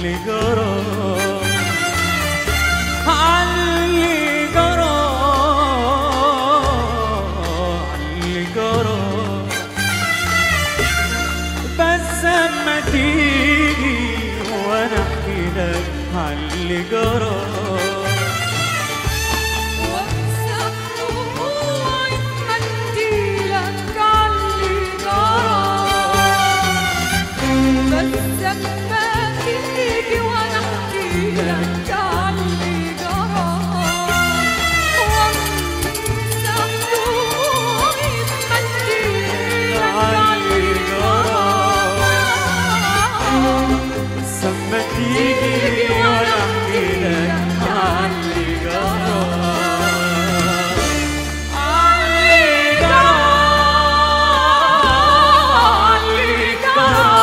عاللي جرى عاللي جرى عاللي جرى بس اما تيجي وانا احكي لك عاللي جرى وانسى دموعي اديلك عاللي جرى بس اما تيجي وانا احكي لك عاللي جرى وانسى دموعي اديلك عاللي جرى سما تيجي وانا احكي لك عاللي جرى عاللي جرى عاللي جرى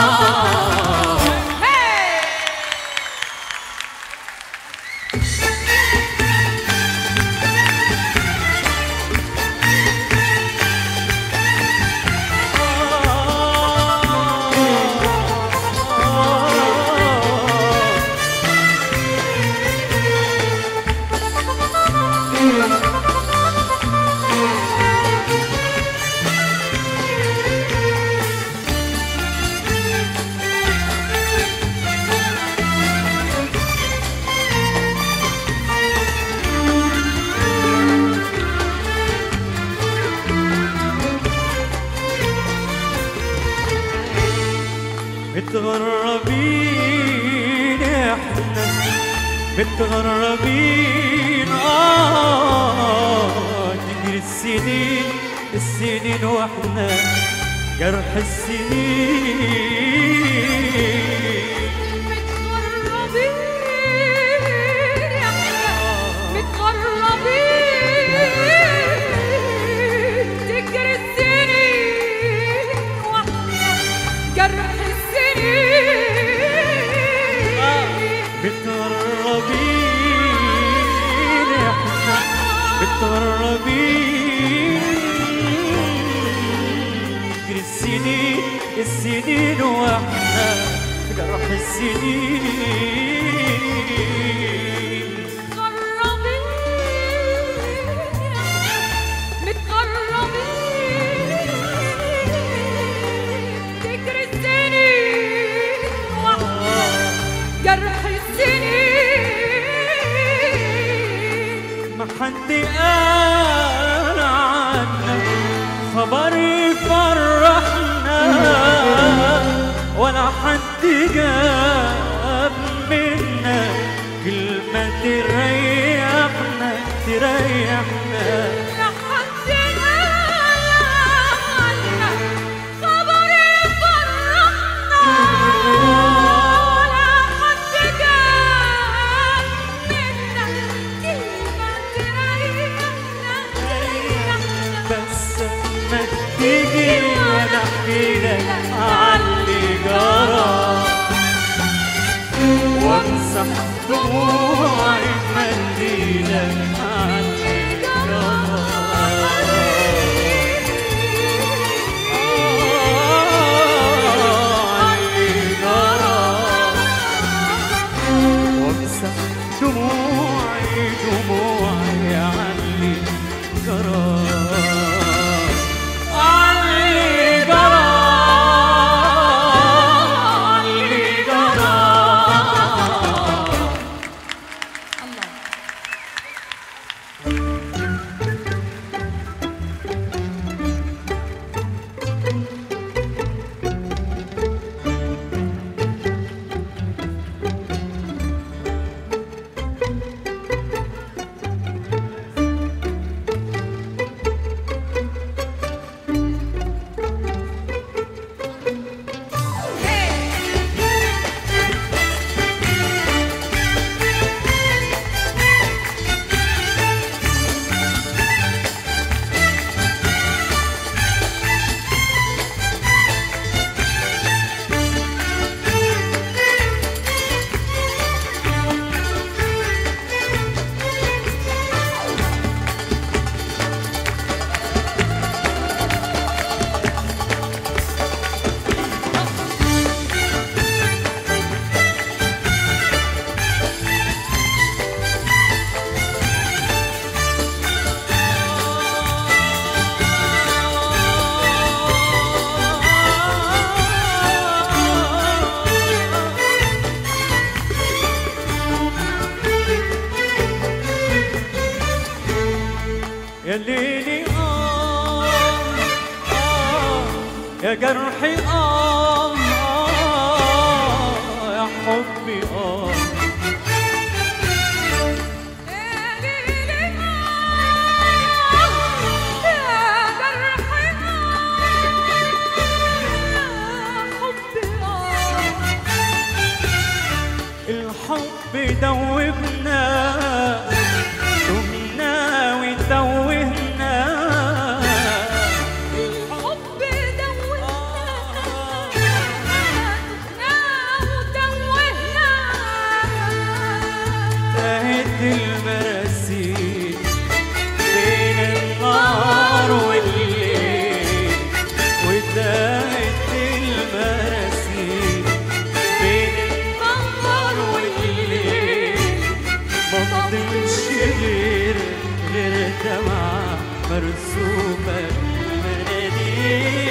متغربين احنا متغربين آه تجري السنين السنين واحنا جرح السنين متغربين يا متغربين تجري السنين واحنا جرح السنين متغربين احنا متغربين تجري السنين السنين واحنا جرح السنين جرح السنين ما حد قال عنا خبر يفرحنا ولا حد جاب منا كلمة تريحنا تريحنا لحد الآن خبر يفرحنا ولا حد جاب منا كلمة تريحنا تريحنا بس ما تيجي وانا احكي لك عاللي جرى وامسح دموعي بمنديلك عاللي وامسح دموعي دموعي عاللي جرى عاللي جرى عاللي جرى الله ليلي آه آه يا جرحي آه آه يا حبي آه الحب دوبنا تهنا وتوهنا تاهت المراسيل بين النهار والليل وتاهت المراسيل بين النهار والليل ما فضلش غير غير دمعة مرسومة بالمناديل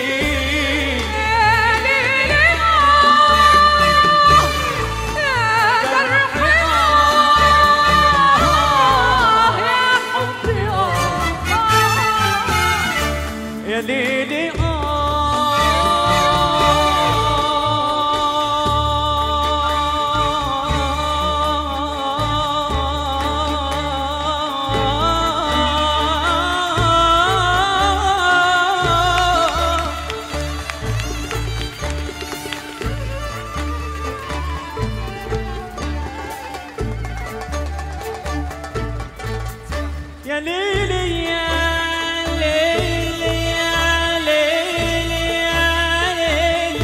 يا ليلي آه يا ليلي يا ليلي يا ليلي يا ليلي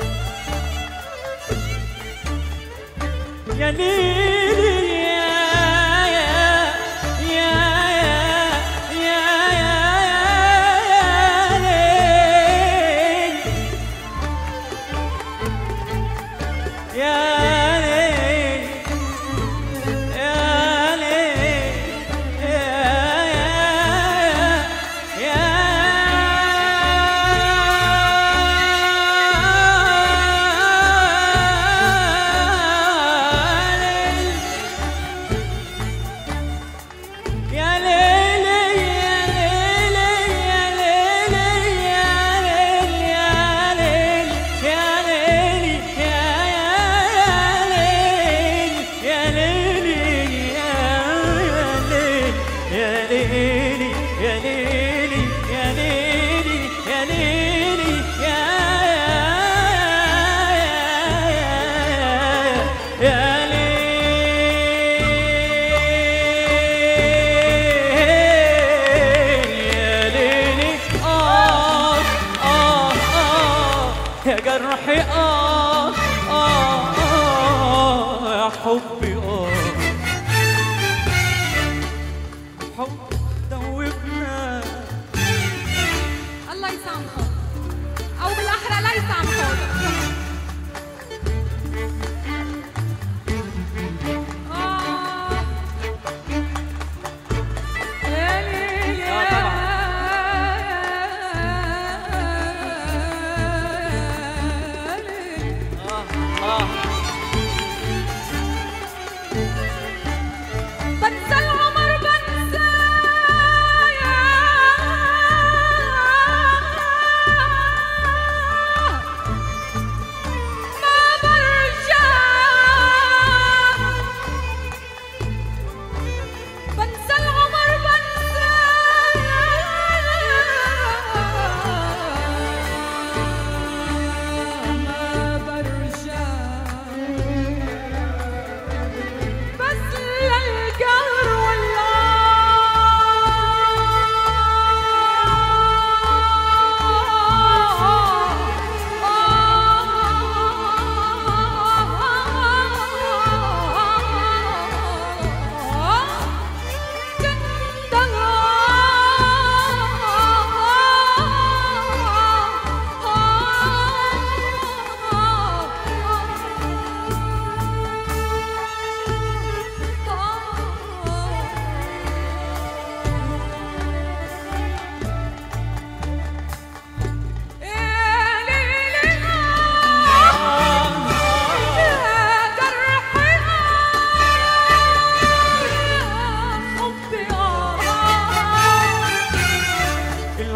يا ليلي يا يا يا يا يا ليلي يا ليلي يا ليل يا يا يا ليل يا ليل يا ليل يا ليل يا ليل يا ليل يا يا ليل يا ليل يا ليل يا ليل يا ليل يا ليل يا يا ليل يا ليلي آه آه آه يا جرحي آه آه آه يا حبي آه حب دوبنا الله يسامحه او بالاحرى لا يسامحه آه. يا ليل آه يا طبعاً. ليل. آه آه بنسى العمر بنسى يا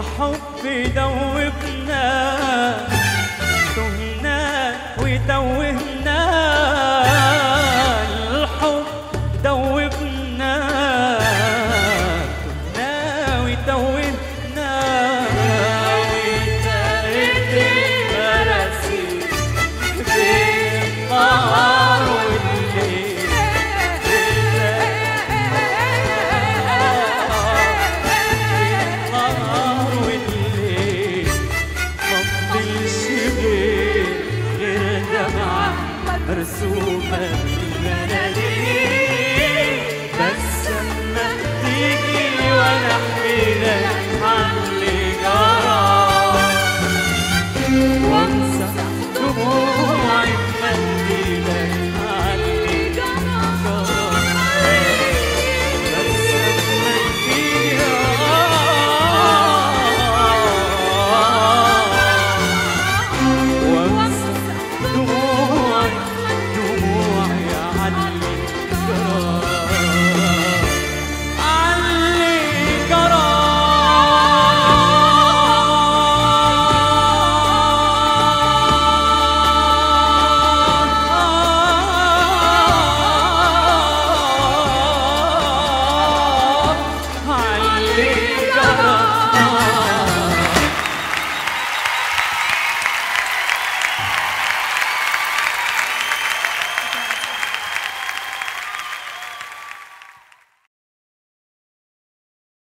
الحب دوبنا تهنا وتوهنا الحب دوبنا تهنا وتوهنا وتارك المراسي بين النهار والليل النهار والليل ما فضلش غير غير دمعة مرسومة